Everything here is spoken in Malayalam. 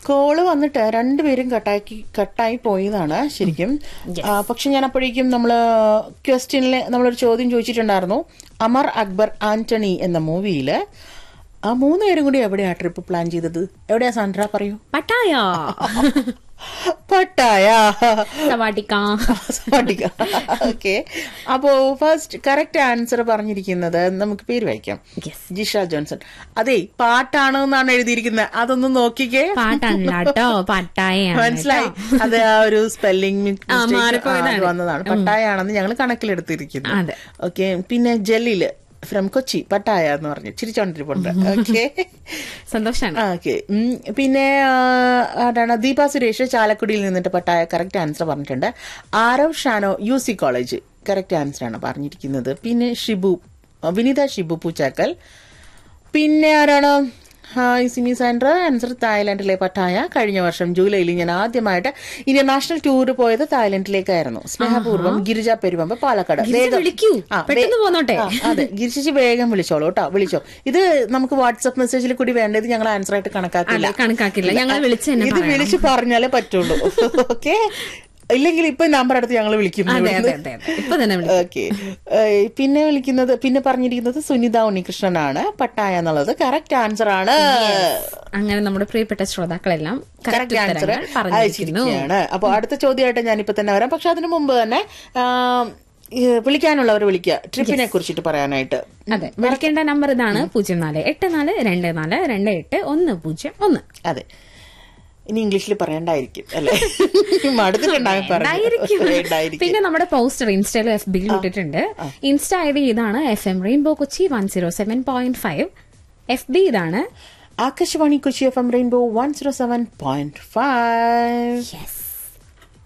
കോള് വന്നിട്ട് രണ്ടുപേരും കട്ടാക്കി കട്ടായി പോയതാണ് ശരിക്കും ആ, പക്ഷെ ഞാൻ അപ്പോഴേക്കും നമ്മള് ക്വസ്റ്റ്യനിൽ നമ്മളൊരു ചോദ്യം ചോദിച്ചിട്ടുണ്ടായിരുന്നു അമർ അക്ബർ ആന്റണി എന്ന മൂവിയില് ആ മൂന്ന് പേരും കൂടി എവിടെയാ ട്രിപ്പ് പ്ലാൻ ചെയ്തത് എവിടെയാ സാൻഡ്ര പറയൂ പട്ടായ പട്ടായ സവാട്ടിക്ക സ്ഫടിക ഓക്കെ അപ്പോ ഫസ്റ്റ് കറക്റ്റ് ആൻസർ പറഞ്ഞിരിക്കുന്നത് നമുക്ക് പേര് വായിക്കാം Yes. ജിഷ ജോൺസൺ അതെ പാട്ടാണ് എന്നാണ് എഴുതിയിരിക്കുന്നത് അതൊന്ന് നോക്കിക്കേ പാട്ടല്ല കേട്ടോ പട്ടായാണ് മനസ്സിലായി അത് ആ ഒരു സ്പെല്ലിംഗ് ആ, മാറിപ്പോയതാണ്. വന്നതാണ് പട്ടായാണെന്ന് ഞങ്ങൾ കണക്കിലെടുത്തിരിക്കുന്നു അതെ. ഓക്കെ പിന്നെ ജലീല് ഫ്രം കൊച്ചി പട്ടായ എന്ന് പറഞ്ഞു ചിരിച്ചോണ്ടിരിപ്പുണ്ട് ഓക്കെ സന്തോഷാണ് ഓക്കെ പിന്നെ ആ, ആരാണ് ദീപ സുരേഷ് ചാലക്കുടിയിൽ നിന്നിട്ട് പട്ടായ കറക്റ്റ് ആൻസർ പറഞ്ഞിട്ടുണ്ട് Aarav Shano U C college correct answer ആണ് പറഞ്ഞിരിക്കുന്നത് പിന്നെ ഷിബു വിനീത ഷിബു പൂച്ചാക്കൽ പിന്നെ ആരാണ് ഹായ് സിമി സാൻഡ്ര ആൻസർ തായ്ലാന്റിലെ പട്ടായ കഴിഞ്ഞ വർഷം ജൂലൈയിൽ ഞാൻ ആദ്യമായിട്ട് ഇന്റർനാഷണൽ ടൂർ പോയത് തായ്ലൻഡിലേക്കായിരുന്നു സ്നേഹപൂർവ്വം ഗിരിജ പെരുമ്പ പാലക്കാട് ഗിരിജ വേഗം- വിളിക്കൂ. ആ, പെട്ടെന്ന് വേ- പോന്നോട്ടെ. ആ, അതെ ഗിരിശിച്ച് വേഗം വിളിച്ചോളൂ കേട്ടോ വിളിച്ചോ ഇത് നമുക്ക് വാട്സപ്പ് മെസ്സേജിൽ കൂടി വേണ്ടത് ഞങ്ങൾ ആൻസർ ആയിട്ട് കണക്കാക്കില്ല അല്ല, കണക്കാക്കില്ല. ഞങ്ങൾ വിളിച്ച് തന്നെ ഇത് പറയണം. വിളിച്ച് പറഞ്ഞാലേ പറ്റുള്ളൂ ഓക്കെ ഇല്ലെങ്കിൽ ഇപ്പൊ നമ്പർ എടുത്ത് ഞങ്ങൾ വിളിക്കും അതെ അതെ അതെ അതെ. ഇപ്പൊ തന്നെ വിളി- ഓക്കെ പിന്നെ വിളിക്കുന്നത് പിന്നെ പറഞ്ഞിരിക്കുന്നത് സുനിത ഉണ്ണികൃഷ്ണനാണ് പട്ടായ എന്നുള്ളത് കറക്റ്റ് ആൻസർ ആണ് അങ്ങനെ നമ്മുടെ പ്രിയപ്പെട്ട ശ്രോതാക്കളെല്ലാം കറക്റ്റ് കറക്റ്റ് ആൻസർ ഉത്തരങ്ങൾ പറഞ്ഞിരിക്കുന്നു അയച്ചിരിക്കുകയാണ് അപ്പൊ അടുത്ത ചോദ്യമായിട്ട് ഞാൻ ഇപ്പൊ തന്നെ വരാം പക്ഷെ അതിനു മുമ്പ് തന്നെ ആ, ഈ വിളിക്കാനുള്ളവർ വിളിക്കുക ട്രിപ്പിനെ കുറിച്ചിട്ട് പറയാനായിട്ട് അതെ വിളിക്കേണ്ട നമ്പർ ഇതാണ് പൂജ്യം നാല് എട്ട് നാല് രണ്ട് നാല് രണ്ട് എട്ട് ഒന്ന് പൂജ്യം ഒന്ന് അതെ ഇനി ഇംഗ്ലീഷിൽ പറയണ്ടായിരിക്കും അല്ലെ മടുത്തിട്ടുണ്ടാകും ഉണ്ടായിരിക്കും. പറയണ്ടായിരിക്കും പിന്നെ നമ്മുടെ പോസ്റ്റർ ഇൻസ്റ്റയിലും എഫ് ബിയിൽ ഇട്ടിട്ടുണ്ട് ഇൻസ്റ്റ ഐ ഡി ഇതാണ് F M rainbow Kochi one zero seven point five F B ഇതാണ് Akashvani Kochi F M rainbow one zero seven point five yes